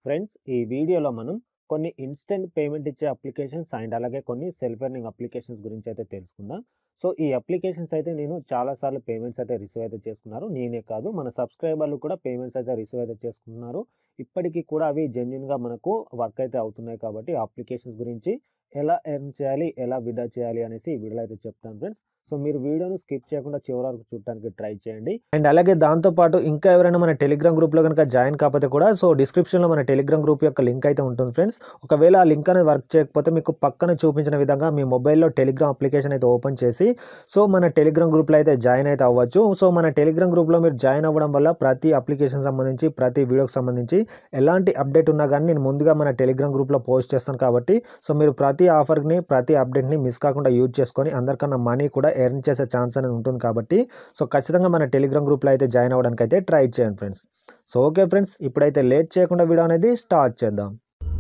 friends ఈ వీడియోలో మనం కొన్ని ఇన్స్టెంట్ పేమెంట్ ఇచ్చే అప్లికేషన్స్ అండ్ అలాగే కొన్ని సెల్ఫ్ ఎర్నింగ్ అప్లికేషన్స్ గురించి అయితే తెలుసుకుందాం సో ఈ అప్లికేషన్స్ అయితే నేను చాలాసార్లు పేమెంట్స్ అయితే రిసీవ్ అయితే చేసుకున్నారు నేనే కాదు మన సబ్స్క్రైబర్లు కూడా పేమెంట్స్ అయితే రిసీవ్ అయితే చేసుకుంటున్నారు ఇప్పటికీ కూడా అవి జెన్యున్గా మనకు వర్క్ అయితే అవుతున్నాయి కాబట్టి ఆ అప్లికేషన్స్ గురించి ఎలా ఎర్న్ చేయాలి ఎలా విడ్డా చేయాలి అనేసి ఈ వీడియోలో అయితే చెప్తాను ఫ్రెండ్స్ సో మీరు వీడియోను స్కిప్ చేయకుండా చివరి వరకు చూడడానికి ట్రై చేయండి అండ్ అలాగే దాంతోపాటు ఇంకా ఎవరైనా మన టెలిగ్రామ్ గ్రూప్లో కనుక జాయిన్ కాకపోతే కూడా సో డిస్క్రిప్షన్లో మన టెలిగ్రామ్ గ్రూప్ యొక్క లింక్ అయితే ఉంటుంది ఫ్రెండ్స్ ఒకవేళ ఆ లింక్ అనేది వర్క్ చేయకపోతే మీకు పక్కన చూపించిన విధంగా మీ మొబైల్లో టెలిగ్రామ్ అప్లికేషన్ అయితే ఓపెన్ చేసి సో మన టెలిగ్రామ్ గ్రూప్లో అయితే జాయిన్ అయితే అవ్వచ్చు సో మన టెలిగ్రామ్ గ్రూప్లో మీరు జాయిన్ అవ్వడం వల్ల ప్రతి అప్లికేషన్ సంబంధించి ప్రతి వీడియోకి సంబంధించి ఎలాంటి అప్డేట్ ఉన్నా కానీ నేను ముందుగా మన టెలిగ్రామ్ గ్రూప్లో పోస్ట్ చేస్తాను కాబట్టి సో మీరు ప్రతి ఆఫర్ని ప్రతి అప్డేట్ని మిస్ కాకుండా యూజ్ చేసుకొని అందరికన్నా మనీ కూడా ఎర్న్ చేసే ఛాన్స్ అనేది ఉంటుంది కాబట్టి సో ఖచ్చితంగా మన టెలిగ్రామ్ గ్రూప్లో అయితే జాయిన్ అవ్వడానికి అయితే ట్రై చేయండి ఫ్రెండ్స్ సో ఓకే ఫ్రెండ్స్ ఇప్పుడైతే లేట్ చేయకుండా వీడియో అనేది స్టార్ట్ చేద్దాం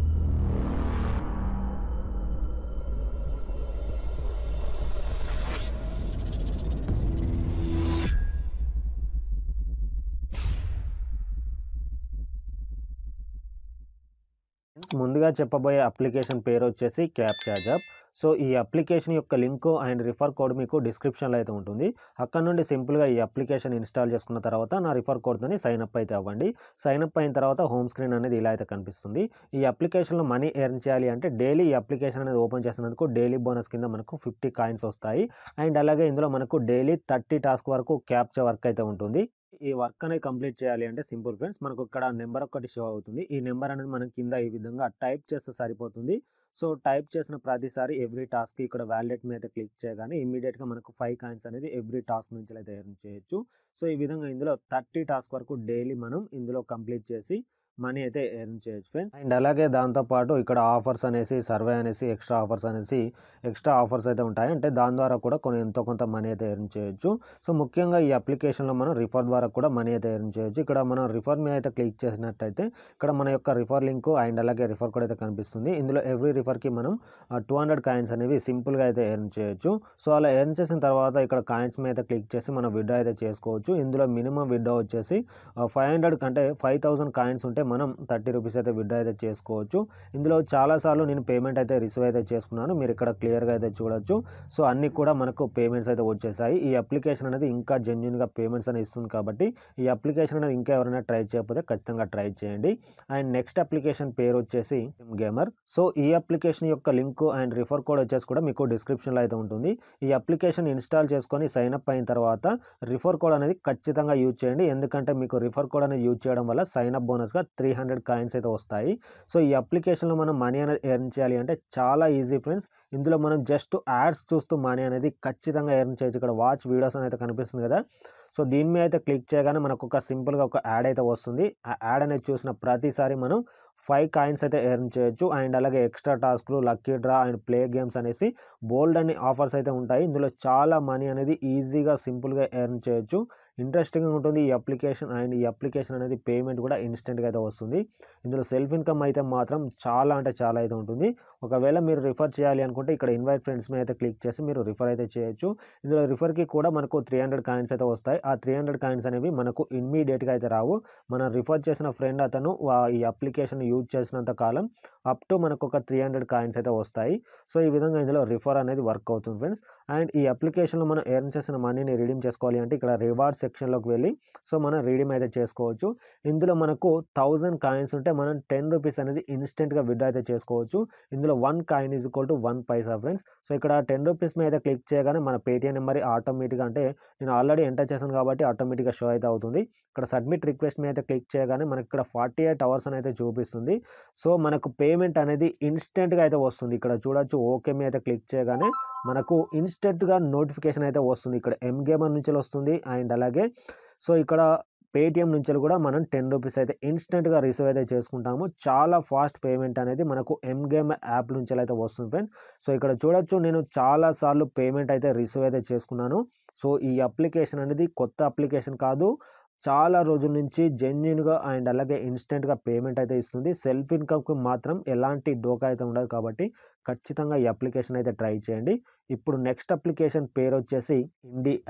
ముందుగా చెప్పబోయే అప్లికేషన్ పేరు వచ్చేసి క్యాప్ చార్జప్ సో ఈ అప్లికేషన్ యొక్క లింక్ అండ్ రిఫర్ కోడ్ మీకు డిస్క్రిప్షన్లో అయితే ఉంటుంది అక్కడ నుండి సింపుల్గా ఈ అప్లికేషన్ ఇన్స్టాల్ చేసుకున్న తర్వాత నా రిఫర్ కోడ్తోని సైన్ అప్ అయితే అవ్వండి సైన్ అప్ అయిన తర్వాత హోమ్ స్క్రీన్ అనేది ఇలా అయితే కనిపిస్తుంది ఈ అప్లికేషన్లో మనీ ఎర్న్ చేయాలి అంటే డైలీ ఈ అప్లికేషన్ అనేది ఓపెన్ చేసినందుకు డైలీ బోనస్ కింద మనకు ఫిఫ్టీ కాయిన్స్ వస్తాయి అండ్ అలాగే ఇందులో మనకు డైలీ థర్టీ టాస్క్ వరకు క్యాప్చర్ వర్క్ అయితే ఉంటుంది ఈ వర్క్ అనేది కంప్లీట్ చేయాలి అంటే సింపుల్ ఫ్రెండ్స్ మనకు ఇక్కడ నెంబర్ ఒకటి షో అవుతుంది ఈ నెంబర్ అనేది మనం కింద ఈ విధంగా టైప్ చేస్తే సరిపోతుంది సో టైప్ చేసిన ప్రతిసారి ఎవ్రీ టాస్క్ ఇక్కడ వ్యాలిడేట్ మీద క్లిక్ చేయగానే ఇమీడియట్గా మనకు ఫైవ్ కాయిన్స్ అనేది ఎవ్రీ టాస్క్ నుంచి అయితే ఎర్న్ చేయొచ్చు సో ఈ విధంగా ఇందులో థర్టీ టాస్క్ వరకు డైలీ మనం ఇందులో కంప్లీట్ చేసి మనీ అయితే ఎర్న్ చేయొచ్చు ఫ్రెండ్స్ అండ్ అలాగే దాంతోపాటు ఇక్కడ ఆఫర్స్ అనేసి సర్వే అనేసి ఎక్స్ట్రా ఆఫర్స్ అనేసి ఎక్స్ట్రా ఆఫర్స్ అయితే ఉంటాయి అంటే దాని ద్వారా కూడా కొన్ని ఎంతో కొంత మనీ అయితే ఎర్న్ చేయొచ్చు సో ముఖ్యంగా ఈ అప్లికేషన్లో మనం రిఫర్ ద్వారా కూడా మనీ అయితే ఎర్న్ చేయొచ్చు ఇక్కడ మనం రిఫర్ మీద అయితే క్లిక్ చేసినట్టయితే ఇక్కడ మన యొక్క రిఫర్ లింక్ అండ్ అలాగే రిఫర్ కూడా అయితే కనిపిస్తుంది ఇందులో ఎవ్రీ రిఫర్కి మనం టూ హండ్రెడ్ కాయిన్స్ అనేవి సింపుల్గా అయితే ఎర్న్ చేయొచ్చు సో అలా ఎర్న్ చేసిన తర్వాత ఇక్కడ కాయిన్స్ మీద క్లిక్ చేసి మనం విడ్డా అయితే చేసుకోవచ్చు ఇందులో మినిమం విడ్డా వచ్చేసి ఫైవ్ హండ్రెడ్ కంటే ఫైవ్ థౌసండ్ కాయిన్స్ ఉంటే మనం థర్టీ రూపీస్ అయితే విడ్డా అయితే చేసుకోవచ్చు ఇందులో చాలాసార్లు నేను పేమెంట్ అయితే రిసీవ్ అయితే చేసుకున్నాను మీరు ఇక్కడ క్లియర్గా అయితే చూడొచ్చు సో అన్నీ కూడా మనకు పేమెంట్స్ అయితే వచ్చేసాయి ఈ అప్లికేషన్ అనేది ఇంకా జెన్యున్గా పేమెంట్స్ అనేది ఇస్తుంది కాబట్టి ఈ అప్లికేషన్ అనేది ఇంకా ఎవరైనా ట్రై చేయకపోతే ఖచ్చితంగా ట్రై చేయండి అండ్ నెక్స్ట్ అప్లికేషన్ పేరు వచ్చేసి గేమర్ సో ఈ అప్లికేషన్ యొక్క లింక్ అండ్ రిఫర్ కోడ్ వచ్చేసి కూడా మీకు డిస్క్రిప్షన్లో అయితే ఉంటుంది ఈ అప్లికేషన్ ఇన్స్టాల్ చేసుకొని సైన్ అప్ అయిన తర్వాత రిఫర్ కోడ్ అనేది ఖచ్చితంగా యూజ్ చేయండి ఎందుకంటే మీకు రిఫర్ కోడ్ అనేది యూజ్ చేయడం వల్ల సైన్ అప్ బోనస్గా త్రీ హండ్రెడ్ కాయిన్స్ అయితే వస్తాయి సో ఈ అప్లికేషన్లో మనం మనీ అనేది ఎర్న్ చేయాలి అంటే చాలా ఈజీ ఫ్రెండ్స్ ఇందులో మనం జస్ట్ యాడ్స్ చూస్తూ మనీ అనేది ఖచ్చితంగా ఎర్న్ చేయొచ్చు ఇక్కడ వాచ్ వీడియోస్ అనేది కనిపిస్తుంది కదా సో దీని మీద అయితే క్లిక్ చేయగానే మనకు ఒక సింపుల్గా ఒక యాడ్ అయితే వస్తుంది ఆ యాడ్ అనేది చూసిన ప్రతిసారి మనం ఫైవ్ కాయిన్స్ అయితే ఎర్న్ చేయొచ్చు అండ్ అలాగే ఎక్స్ట్రా టాస్క్లు lucky draw and play games అనేసి బోల్డ్ అని ఆఫర్స్ అయితే ఉంటాయి ఇందులో చాలా మనీ అనేది ఈజీగా సింపుల్గా ఎర్న్ చేయొచ్చు ఇంట్రెస్టింగ్గా ఉంటుంది ఈ అప్లికేషన్ అండ్ ఈ అప్లికేషన్ అనేది పేమెంట్ కూడా ఇన్స్టెంట్గా అయితే వస్తుంది ఇందులో సెల్ఫ్ ఇన్కమ్ అయితే మాత్రం చాలా అంటే చాలా అయితే ఉంటుంది ఒకవేళ మీరు రిఫర్ చేయాలి అనుకుంటే ఇక్కడ ఇన్వైట్ ఫ్రెండ్స్ మీద అయితే క్లిక్ చేసి మీరు రిఫర్ అయితే చేయొచ్చు ఇందులో రిఫర్కి కూడా మనకు త్రీ హండ్రెడ్ కాయిన్స్ అయితే వస్తాయి ఆ త్రీ హండ్రెడ్ కాయిన్స్ అనేవి మనకు ఇమ్మీడియట్గా అయితే రావు మనం రిఫర్ చేసిన ఫ్రెండ్ అతను ఈ అప్లికేషన్ యూజ్ చేసినంత కాలం అప్ టు మనకు ఒక త్రీ హండ్రెడ్ కాయిన్స్ అయితే వస్తాయి సో ఈ విధంగా ఇందులో రిఫర్ అనేది వర్క్ అవుతుంది ఫ్రెండ్స్ అండ్ ఈ అప్లికేషన్లో మనం ఎర్న్ చేసిన మనీని రిడీమ్ చేసుకోవాలి అంటే ఇక్కడ రివార్డ్ సెక్షన్లోకి వెళ్ళి సో మనం రీడీమ్ అయితే చేసుకోవచ్చు ఇందులో మనకు థౌజండ్ కాయిన్స్ ఉంటే మనం టెన్ రూపీస్ అనేది ఇన్స్టెంట్గా విడ్డా అయితే చేసుకోవచ్చు ఇందులో one coin is equal to one paisa friends so ఇక్కడ టెన్ రూపీస్ మీద క్లిక్ చేయగానే మన పేటిఎం నెంబర్ ఆటోమేటిక్గా అంటే నేను ఆల్రెడీ ఎంటర్ చేశాను కాబట్టి ఆటోమేటిక్గా షో అయితే అవుతుంది ఇక్కడ సబ్మిట్ రిక్వెస్ట్ మీద క్లిక్ చేయగానే మనకి ఇక్కడ ఫార్టీ ఎయిట్ అవర్స్ అని అయితే చూపిస్తుంది సో మనకు పేమెంట్ అనేది ఇన్స్టెంట్గా అయితే వస్తుంది ఇక్కడ చూడొచ్చు ఓకే మీద క్లిక్ చేయగానే మనకు ఇన్స్టెంట్గా నోటిఫికేషన్ అయితే వస్తుంది ఇక్కడ ఎం గేమర్ నుంచి వస్తుంది అండ్ అలాగే సో ఇక్కడ పేటిఎం నుంచి కూడా మనం టెన్ రూపీస్ అయితే ఇన్స్టెంట్గా రిసీవ్ అయితే చేసుకుంటాము చాలా ఫాస్ట్ పేమెంట్ అనేది మనకు ఎం గేమ్ యాప్ నుంచి అయితే వస్తుంది ఫ్రెండ్స్ సో ఇక్కడ చూడొచ్చు నేను చాలా సార్లు పేమెంట్ అయితే రిసీవ్ అయితే చేసుకున్నాను సో ఈ అప్లికేషన్ అనేది కొత్త అప్లికేషన్ కాదు చాలా రోజుల నుంచి జెన్యున్గా అండ్ అలాగే ఇన్స్టెంట్గా పేమెంట్ అయితే ఇస్తుంది సెల్ఫ్ ఇన్కమ్కి మాత్రం ఎలాంటి డోకా అయితే ఉండదు కాబట్టి ఖచ్చితంగా ఈ అప్లికేషన్ అయితే ట్రై చేయండి ఇప్పుడు నెక్స్ట్ అప్లికేషన్ పేరు వచ్చేసి ఇండి యాప్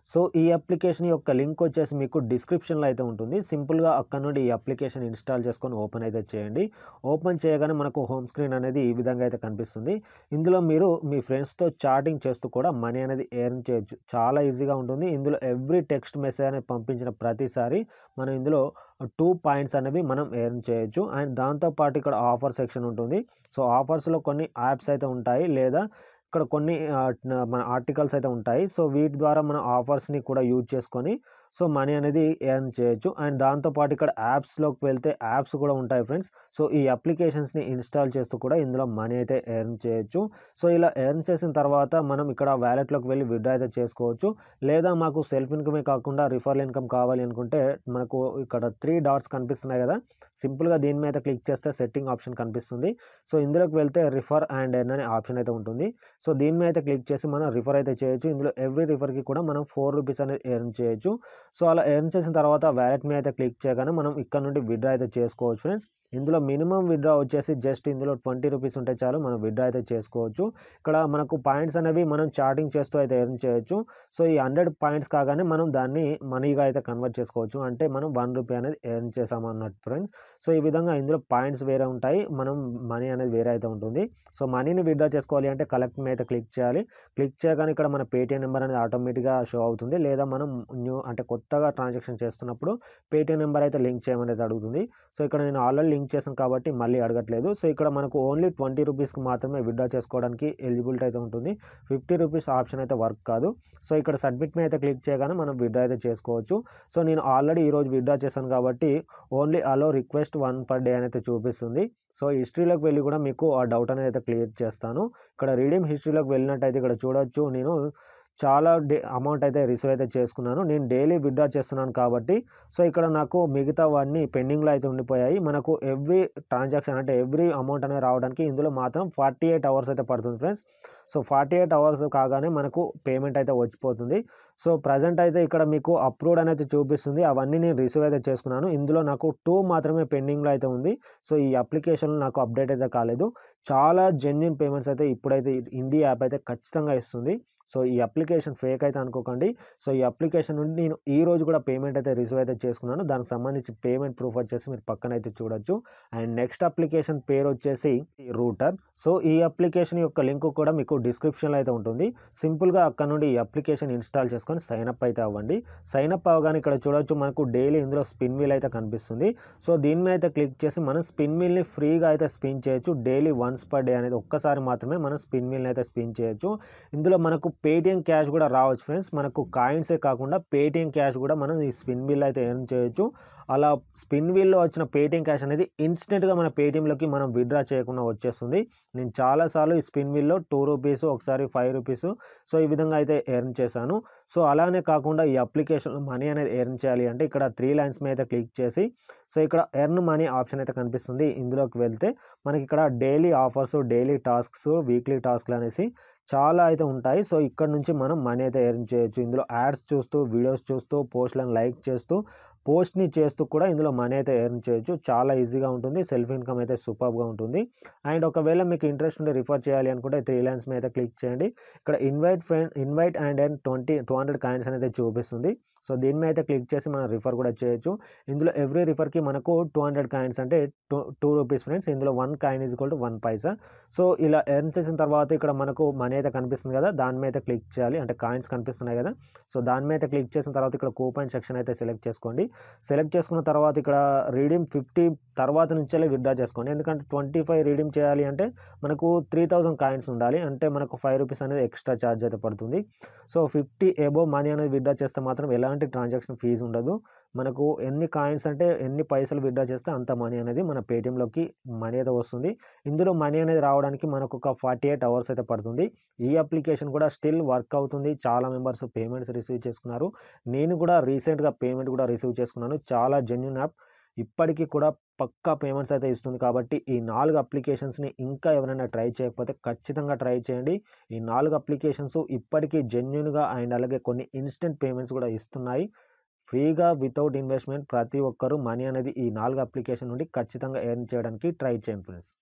సో ఈ అప్లికేషన్ యొక్క లింక్ వచ్చేసి మీకు డిస్క్రిప్షన్లో అయితే ఉంటుంది సింపుల్గా అక్కడ నుండి ఈ అప్లికేషన్ ఇన్స్టాల్ చేసుకొని ఓపెన్ అయితే చేయండి ఓపెన్ చేయగానే మనకు హోమ్ స్క్రీన్ అనేది ఈ విధంగా అయితే కనిపిస్తుంది ఇందులో మీరు మీ ఫ్రెండ్స్తో చాటింగ్ చేస్తూ కూడా మనీ అనేది ఎర్న్ చేయొచ్చు చాలా ఈజీగా ఉంటుంది ఇందులో ఎవ్రీ టెక్స్ట్ మెసేజ్ అనేది పంపించిన ప్రతిసారి మనం ఇందులో టూ పాయింట్స్ అనేవి మనం ఎర్న్ చేయొచ్చు అండ్ దాంతోపాటు ఇక్కడ ఆఫర్ సెక్షన్ ఉంటుంది సో ఆఫర్స్లో కొన్ని యాప్స్ అయితే ఉంటాయి లేదా ఇక్కడ కొన్ని ఆ, మన ఆర్టికల్స్ అయితే ఉంటాయి సో వీటి ద్వారా మన ఆఫర్స్ని కూడా యూజ్ చేసుకొని సో మనీ అనేది ఎర్న్ చేయొచ్చు అండ్ దాంతోపాటు ఇక్కడ యాప్స్లోకి వెళ్తే యాప్స్ కూడా ఉంటాయి ఫ్రెండ్స్ సో ఈ అప్లికేషన్స్ని ఇన్స్టాల్ చేస్తూ కూడా ఇందులో మనీ అయితే ఎర్న్ చేయొచ్చు సో ఇలా ఎర్న్ చేసిన తర్వాత మనం ఇక్కడ వ్యాలెట్లోకి వెళ్ళి విడ్డా అయితే చేసుకోవచ్చు లేదా మాకు సెల్ఫ్ ఇన్కమే కాకుండా రిఫరల్ ఇన్కమ్ కావాలి అనుకుంటే మనకు ఇక్కడ త్రీ డాట్స్ కనిపిస్తున్నాయి కదా సింపుల్గా దీని మీద క్లిక్ చేస్తే సెట్టింగ్ ఆప్షన్ కనిపిస్తుంది సో ఇందులోకి వెళ్తే రిఫర్ అండ్ ఎర్న్ అనే ఆప్షన్ అయితే ఉంటుంది సో దీని మీద అయితే క్లిక్ చేసి మనం రిఫర్ అయితే చేయొచ్చు ఇందులో ఎవ్రీ రిఫర్కి కూడా మనం ఫోర్ రూపీస్ అనేది ఎర్న్ చేయొచ్చు సో అలా ఎర్న్ చేసిన తర్వాత వ్యాలెట్ మీద అయితే క్లిక్ చేయగానే మనం ఇక్కడ నుండి విడ్రా అయితే చేసుకోవచ్చు ఫ్రెండ్స్ ఇందులో మినిమం విడ్రా వచ్చేసి జస్ట్ ఇందులో ట్వంటీ రూపీస్ ఉంటే చాలు మనం విడ్రా అయితే చేసుకోవచ్చు ఇక్కడ మనకు పాయింట్స్ అనేవి మనం చాటింగ్ చేస్తూ అయితే ఎర్న్ చేయొచ్చు సో ఈ హండ్రెడ్ పాయింట్స్ కాగానే మనం దాన్ని మనీగా అయితే కన్వర్ట్ చేసుకోవచ్చు అంటే మనం వన్ రూపీ అనేది ఎర్న్ చేసాము అన్నట్టు ఫ్రెండ్స్ సో ఈ విధంగా ఇందులో పాయింట్స్ వేరే ఉంటాయి మనం మనీ అనేది వేరే అయితే ఉంటుంది సో మనీని విడ్రా చేసుకోవాలి అంటే కలెక్ట్ మీద అయితే క్లిక్ చేయాలి క్లిక్ చేయగానే ఇక్కడ మన పేటిఎం నెంబర్ అనేది ఆటోమేటిక్గా షో అవుతుంది లేదా మనం న్యూ అంటే కొత్తగా ట్రాన్సాక్షన్ చేస్తున్నప్పుడు పేటిఎం నెంబర్ అయితే లింక్ చేయమని అయితే అడుగుతుంది సో ఇక్కడ నేను ఆల్రెడీ లింక్ చేశాను కాబట్టి మళ్ళీ అడగట్లేదు సో ఇక్కడ మనకు ఓన్లీ ట్వంటీ రూపీస్కి మాత్రమే విడ్రా చేసుకోవడానికి ఎలిజిబిలిటీ అయితే ఉంటుంది ఫిఫ్టీ రూపీస్ ఆప్షన్ అయితే వర్క్ కాదు సో ఇక్కడ సబ్మిట్ మీద అయితే క్లిక్ చేయగానే మనం విడ్రా అయితే చేసుకోవచ్చు సో నేను ఆల్రెడీ ఈరోజు విడ్రా చేశాను కాబట్టి only allow request one per day అని అయితే చూపిస్తుంది సో హిస్టరీలోకి వెళ్ళి కూడా మీకు ఆ డౌట్ అనేది అయితే క్లియర్ చేస్తాను ఇక్కడ రీడింగ్ హిస్టరీలోకి వెళ్ళినట్టయితే ఇక్కడ చూడొచ్చు నేను చాలా డే అమౌంట్ అయితే రిసీవ్ అయితే చేసుకున్నాను నేను డైలీ విత్డ్రా చేస్తున్నాను కాబట్టి సో ఇక్కడ నాకు మిగతావన్నీ పెండింగ్లో అయితే ఉండిపోయాయి మనకు ఎవ్రీ ట్రాన్సాక్షన్ అంటే ఎవ్రీ అమౌంట్ అనేది రావడానికి ఇందులో మాత్రం ఫార్టీ ఎయిట్ అవర్స్ అయితే పడుతుంది friends so forty eight hours కాగానే మనకు పేమెంట్ అయితే వచ్చిపోతుంది సో ప్రజెంట్ అయితే ఇక్కడ మీకు అప్రూవ్డ్ అనేది చూపిస్తుంది అవన్నీ నేను రిసీవ్ అయితే చేసుకున్నాను ఇందులో నాకు టూ మాత్రమే పెండింగ్లో అయితే ఉంది సో ఈ అప్లికేషన్లో నాకు అప్డేట్ అయితే కాలేదు చాలా జెన్యున్ పేమెంట్స్ అయితే ఇప్పుడైతే ఇండియా యాప్ అయితే ఖచ్చితంగా ఇస్తుంది సో ఈ అప్లికేషన్ ఫేక్ అయితే అనుకోకండి సో ఈ అప్లికేషన్ నుండి నేను ఈ రోజు కూడా పేమెంట్ అయితే రిసీవ్ అయితే చేసుకున్నాను దానికి సంబంధించి పేమెంట్ ప్రూఫ్ వచ్చేసి మీరు పక్కన అయితే చూడొచ్చు అండ్ నెక్స్ట్ అప్లికేషన్ పేరు వచ్చేసి రూటర్ సో ఈ అప్లికేషన్ యొక్క లింక్ కూడా మీకు డిస్క్రిప్షన్లో అయితే ఉంటుంది సింపుల్గా అక్కడ నుండి ఈ అప్లికేషన్ ఇన్స్టాల్ చేసుకొని సైన్ అప్ అయితే అవ్వండి సైన్ అప్ అవ్వగానే ఇక్కడ చూడొచ్చు మనకు డైలీ ఇందులో స్పిన్ వీల్ అయితే కనిపిస్తుంది సో దీని మీద అయితే క్లిక్ చేసి మనం స్పిన్ వీల్ని ఫ్రీగా అయితే స్పిన్ చేయొచ్చు డైలీ వన్స్ పర్ డే అనేది ఒక్కసారి మాత్రమే మనం స్పిన్ వీల్ని అయితే స్పిన్ చేయొచ్చు ఇందులో మనకు పేటిఎం క్యాష్ కూడా రావచ్చు ఫ్రెండ్స్ మనకు కాయిన్సే కాకుండా పేటిఎం క్యాష్ కూడా మనం ఈ స్పిన్ బిల్ అయితే ఎర్న్ చేయొచ్చు అలా స్పిన్ వీల్లో వచ్చిన పేటిఎం క్యాష్ అనేది ఇన్స్టెంట్గా మన పేటిఎంలోకి మనం విత్డ్రా చేయకుండా వచ్చేస్తుంది నేను చాలాసార్లు ఈ స్పిన్ వీల్లో టూ రూపీస్ ఒకసారి ఫైవ్ రూపీస్ సో ఈ విధంగా అయితే ఎర్న్ చేశాను సో అలానే కాకుండా ఈ అప్లికేషన్ మనీ అనేది ఎర్న్ చేయాలి అంటే ఇక్కడ త్రీ లైన్స్ మీద క్లిక్ చేసి సో ఇక్కడ ఎర్న్ మనీ ఆప్షన్ అయితే కనిపిస్తుంది ఇందులోకి వెళ్తే మనకి ఇక్కడ daily offers daily tasks weekly టాస్క్లు అనేసి చాలా అయితే ఉంటాయి సో ఇక్కడ నుంచి మనం మనీ అయితే ఎర్న్ చేయొచ్చు ఇందులో యాడ్స్ చూస్తూ వీడియోస్ చూస్తూ పోస్ట్లను లైక్ చేస్తూ పోస్ట్ని చేస్తూ కూడా ఇందులో మనీ అయితే ఎర్న్ చేయొచ్చు చాలా ఈజీగా ఉంటుంది సెల్ఫ్ ఇన్కమ్ అయితే సూపర్గా ఉంటుంది అండ్ ఒకవేళ మీకు ఇంట్రెస్ట్ ఉంటే రిఫర్ చేయాలి అనుకుంటే త్రీ లైన్స్ మీద క్లిక్ చేయండి ఇక్కడ invite friend invite and and twenty two hundred coins అనేది చూపిస్తుంది సో దీని మీద అయితే క్లిక్ చేసి మనం రిఫర్ కూడా చేయొచ్చు ఇందులో ఎవ్రీ రిఫర్కి మనకు టూ హండ్రెడ్ కాయిన్స్ అంటే టూ టూ రూపీస్ ఫ్రెండ్స్ ఇందులో one coin is equal to one paisa so ఇలా ఎర్న్ చేసిన తర్వాత ఇక్కడ మనకు మనీ అయితే కనిపిస్తుంది కదా దాని మీద క్లిక్ చేయాలి అంటే కాయిన్స్ కనిపిస్తున్నాయి కదా సో దాని మీద క్లిక్ చేసిన తర్వాత ఇక్కడ కూపన్ సెక్షన్ అయితే సెలెక్ట్ చేసుకోండి సెలెక్ట్ చేసుకున్న తర్వాత ఇక్కడ రీడింగ్ ఫిఫ్టీ తర్వాత నుంచే విత్డ్రా చేసుకోండి ఎందుకంటే ట్వంటీ ఫైవ్ రీడింగ్ చేయాలి అంటే మనకు త్రీ థౌజండ్ కాయిన్స్ ఉండాలి అంటే మనకు ఫైవ్ రూపీస్ అనేది ఎక్స్ట్రా ఛార్జ్ అయితే పడుతుంది సో ఫిఫ్టీ ఎబో మనీ అనేది విత్డ్రా చేస్తే మాత్రం ఎలాంటి ట్రాన్సాక్షన్ ఫీజు ఉండదు మనకు ఎన్ని కాయిన్స్ అంటే ఎన్ని పైసలు విత్డ్రా చేస్తే అంత మనీ అనేది మన పేటిఎంలోకి మనీ అయితే వస్తుంది ఇందులో మనీ అనేది రావడానికి మనకు ఒక ఫార్టీ ఎయిట్ అవర్స్ అయితే పడుతుంది ఈ అప్లికేషన్ కూడా స్టిల్ వర్క్ అవుతుంది చాలా మెంబర్స్ పేమెంట్స్ రిసీవ్ చేసుకున్నారు నేను కూడా రీసెంట్గా పేమెంట్ కూడా రిసీవ్ చేసుకున్నాను చాలా జెన్యున్ యాప్ ఇప్పటికీ కూడా పక్కా పేమెంట్స్ అయితే ఇస్తుంది కాబట్టి ఈ నాలుగు అప్లికేషన్స్ని ఇంకా ఎవరైనా ట్రై చేయకపోతే ఖచ్చితంగా ట్రై చేయండి ఈ నాలుగు అప్లికేషన్స్ ఇప్పటికీ జెన్యున్గా అండ్ అలాగే కొన్ని ఇన్స్టెంట్ పేమెంట్స్ కూడా ఇస్తున్నాయి ఫ్రీగా వితౌట్ ఇన్వెస్ట్మెంట్ ప్రతి ఒక్కరూ మనీ అనేది ఈ నాలుగు అప్లికేషన్ నుండి ఖచ్చితంగా ఎర్న్ చేయడానికి ట్రై చేయండి ఫ్రెండ్స్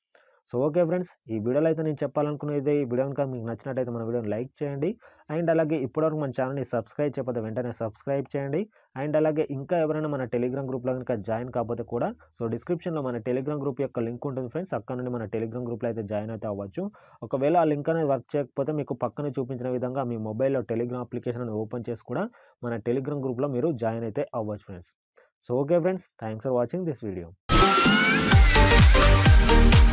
సో ఓకే ఫ్రెండ్స్ ఈ వీడియోలో అయితే నేను చెప్పాలనుకునేది ఈ వీడియో కనుక మీకు నచ్చినట్టయితే మన వీడియోని లైక్ చేయండి అండ్ అలాగే ఇప్పటివరకు మన ఛానల్ని సబ్స్క్రైబ్ చేయకపోతే వెంటనే సబ్స్క్రైబ్ చేయండి అండ్ అలాగే ఇంకా ఎవరైనా మన టెలిగ్రామ్ గ్రూప్లో కనుక జాయిన్ కాకపోతే కూడా సో డిస్క్రిప్షన్లో మన టెలిగ్రామ్ గ్రూప్ యొక్క లింక్ ఉంటుంది ఫ్రెండ్స్ అక్కడ నుండి మన టెలిగ్రామ్ గ్రూప్లో అయితే జాయిన్ అయితే అవ్వచ్చు ఒకవేళ ఆ లింక్ అనేది వర్క్ చేయకపోతే మీకు పక్కన చూపించిన విధంగా మీ మొబైల్లో టెలిగ్రామ్ అప్లికేషన్ అనేది ఓపెన్ చేసి కూడా మన టెలిగ్రామ్ గ్రూప్లో మీరు జాయిన్ అయితే అవ్వచ్చు friends so okay friends thanks for watching this video